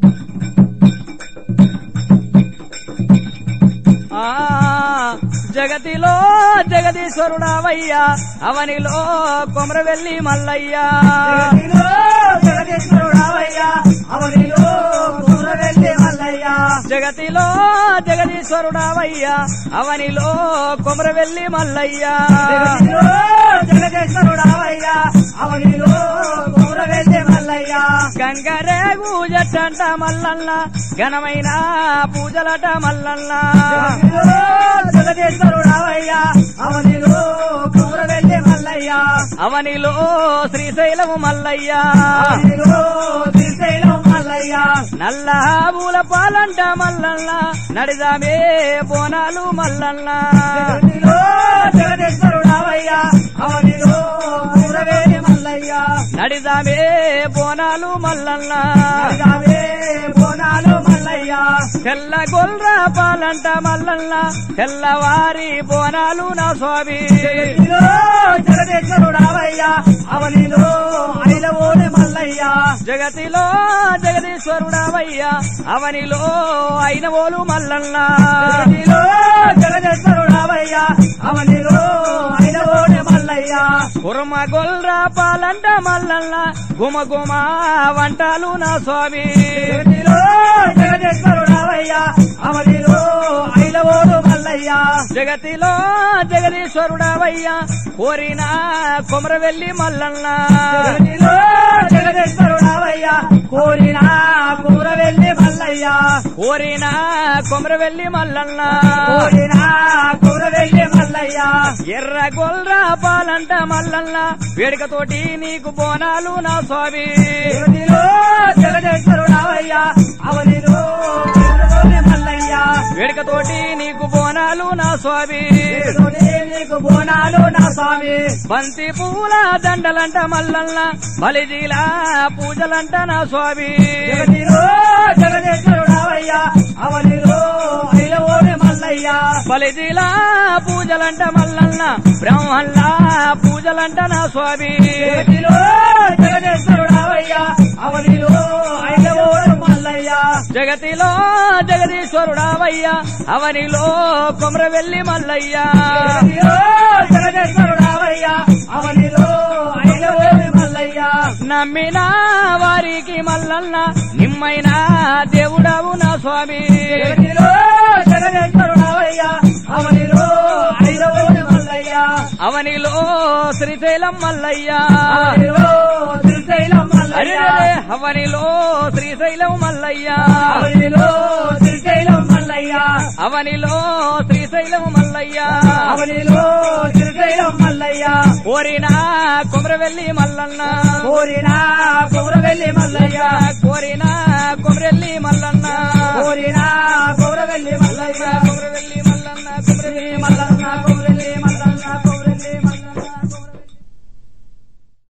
ఆ జగతిలో జగదీశ్వరుడావయ్యా అవనిలో కొమరవెల్లి మల్లయ్యా జగతిలో జగదీశ్వరుడావయ్యా, అవనిలో కూరవెల్లి మల్లయ్యా. జగతిలో జగదీశ్వరుడావయ్యా అవనిలో కొమరవెల్లి మల్లయ్యా జగతిలో జగదీశ్వరుడావయ్యా, అవనిలో కూరవెల్లి మల్లయ్యా. గంగరేగు జట్టంట మల్లన్న ఘనమైన పూజలట మల్లన్న జగతిలో జగదీశ్వరుడావయ్యా, అవనిలో కూరవెల్లి మల్లయ్యా. అవనిలో శ్రీశైలము మల్లయ్యా అవనిలో శ్రీశైలం మల్లయ్యా. నల్ల పూల పాలంట మల్లన్న నడిదామే బోనాలు మల్లన్న జగతిలో జగదీశ్వరుడావయ్యా, అవనిలో కూరవెల్లి మల్లయ్యా. నడిదామే బోనాలు మల్లన్న రావే బోనాలు మల్లయ్యా తెల్ల గొల్ర పాలంట మల్లన్న తెల్లవారి బోనాలు నా స్వామి జగతిలో జగదీశ్వరుడావయ్యా అవనిలో ఐలవోని మల్లయ్యా జగతిలో జగదీశ్వరుడావయ్యా అవనిలో అయినవోలు మల్లన్న జగతిలో జగదీశ్వరుడావయ్యా అవనిలో ఐలవోని మల్లయ్యా కుర్మ గొల్ర పాలంట మల్లన్న గుమ గుమ వంటలు నా స్వామి జగతిలో జగదీశ్వరుడావయ్యా అవనిలో ఐలవోడు మల్లయ్యా జగతిలో జగదీశ్వరుడావయ్యా కోరిన కొమరవెల్లి మల్లన్న జగతిలో జగదీశ్వరుడావయ్యా కోరిన కూరవెల్లి మల్లయ్యా కోరిన కొమరవెల్లి మల్లన్న కోరిన కూరవెల్లి మల్లయ్యా ఎర్ర గొల్ర పాలంట మల్లన్న వేడుకతోటి నీకు బోనాలు నా స్వామి జగతిలో జగదీశ్వరుడావయ్యా అవనిలో కూరవెల్లి మల్లయ్యా వేడుకతోటి నీకు బోనాలు నా స్వామి జగతుడే నీకు బోనాలు నా స్వామి బంతి పూల దండలంట మల్లన్న బలిజీల పూజలంట నా స్వామి జగతిలో జగదీశ్వరుడావయ్యా అవనిలో ఐలవోని మల్లయ్యా బలిజీల పూజలంట మల్లన్న బ్రహ్మల్ల పూజలంట నా స్వామి జగతిలో జగదీశ్వరుడావయ్యా అవనిలో ఐలవోని మల్లయ్యా జగతిలో జగదీశ్వరుడావయ్యా అవనిలో కొమరవెల్లి మల్లయ్యా జగతిలో జగదీశ్వరుడావయ్యా అవనిలో ఐలవోని మల్లయ్యా నమ్మిన వారికి మల్లన్న నిమ్మైన దేవుడవు నా స్వామి జగతిలో జగదీశ్వరుడావయ్యా అవనిలో ఐలవోని మల్లయ్యా అవనిలో శ్రీశైలం మల్లయ్యా అవనిలో శ్రీశైలం మల్లయ్యా అరే అవనిలో శ్రీశైలం మల్లయ్యా అవనిలో శ్రీశైలం మల్లయ్యా అవనిలో శ్రీశైలం మల్లయ్యా అవనిలో శ్రీశైలం మల్లయ్యా కోరిన కొమరవెల్లి మల్లన్న కోరిన కౌరవెల్లి మల్లయ్యా కోరిన కొమరెల్లి మల్లన్న కోరిన కౌరవెల్లి మల్లయ్యా కొమరెల్లి